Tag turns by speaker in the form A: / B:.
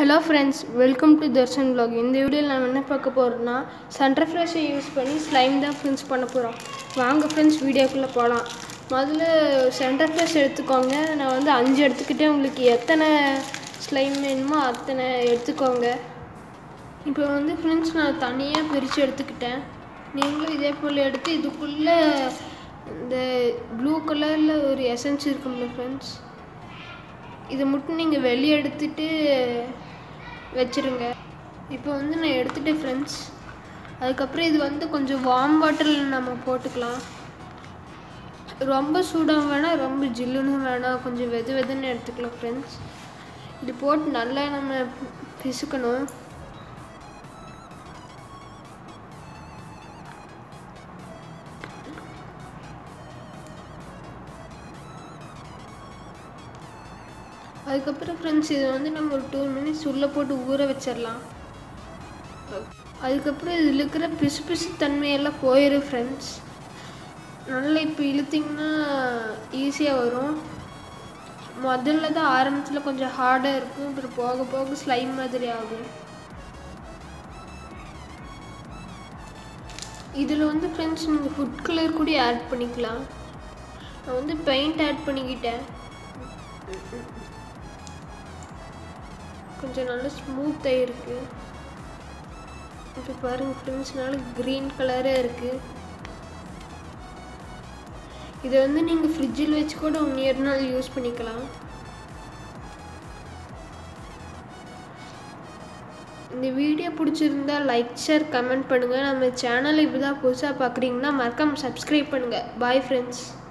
A: hello friends welcome to Darshan vlog இந்த வீடியோவில் நம்ம என்ன பார்க்க போகிறோம்னா சென்டர் ஃப்ரெஷ்ஷை யூஸ் பண்ணி ஸ்லைம் தான் ஃப்ரெண்ட்ஸ் பண்ண போகிறோம் வாங்க ஃப்ரெண்ட்ஸ் வீடியோக்குள்ளே போகலாம் முதல்ல சென்டர் ஃப்ரெஷ் எடுத்துக்கோங்க நான் வந்து அஞ்சு எடுத்துக்கிட்டே உங்களுக்கு எத்தனை ஸ்லைம் வேணுமோ அத்தனை எடுத்துக்கோங்க இப்போ வந்து ஃப்ரெண்ட்ஸ் நான் தனியாக பிரித்து எடுத்துக்கிட்டேன் நீங்களும் இதே போல் எடுத்து இதுக்குள்ளே இந்த ப்ளூ கலரில் ஒரு எசன்ஸ் இருக்கும்ல ஃப்ரெண்ட்ஸ் இதை மட்டும் நீங்கள் வெளியே எடுத்துட்டு வச்சிருங்க இப்போ வந்து நான் எடுத்துட்டேன் ஃப்ரெண்ட்ஸ் அதுக்கப்புறம் இது வந்து கொஞ்சம் வார்ம் வாட்டரில் நம்ம போட்டுக்கலாம் ரொம்ப சூடாக வேணாம் ரொம்ப ஜில்லுன்னு வேணாம் கொஞ்சம் வெது வெதுன்னு எடுத்துக்கலாம் ஃப்ரெண்ட்ஸ் இது போட்டு நல்லா நம்ம பிசுக்கணும் அதுக்கப்புறம் ஃப்ரெண்ட்ஸ் இது வந்து நம்ம ஒரு டூ மினிட்ஸ் உள்ளே போட்டு ஊற வச்சிடலாம் அதுக்கப்புறம் இதில் இருக்கிற பிசு பிசு தன்மையெல்லாம் போயிடும் ஃப்ரெண்ட்ஸ் நல்லா இப்போ இழுத்திங்கன்னா ஈஸியாக வரும் முதல்ல தான் ஆரம்பத்தில் கொஞ்சம் ஹார்டாக இருக்கும் அப்புறம் போக போக ஸ்லைம் மாதிரி ஆகும் இதில் வந்து ஃப்ரெண்ட்ஸ் நீங்கள் ஃபுட் கலர் கூட ஆட் பண்ணிக்கலாம் நான் வந்து பெயிண்ட் ஆட் பண்ணிக்கிட்டேன் கொஞ்சம் நல்லா ஸ்மூத்தாக இருக்குது இப்போ பாருங்கள் ஃப்ரெண்ட்ஸ்னால க்ரீன் கலரே இருக்குது இதை வந்து நீங்கள் ஃப்ரிட்ஜில் வச்சு கூட ஒன் இயர் நாள் யூஸ் பண்ணிக்கலாம் இந்த வீடியோ பிடிச்சிருந்தா லைக் ஷேர் கமெண்ட் பண்ணுங்கள் நம்ம சேனல் இப்படி தான் புதுசாக பார்க்குறீங்கன்னா மறக்காமல் சப்ஸ்கிரைப் பண்ணுங்கள் பாய் ஃப்ரெண்ட்ஸ்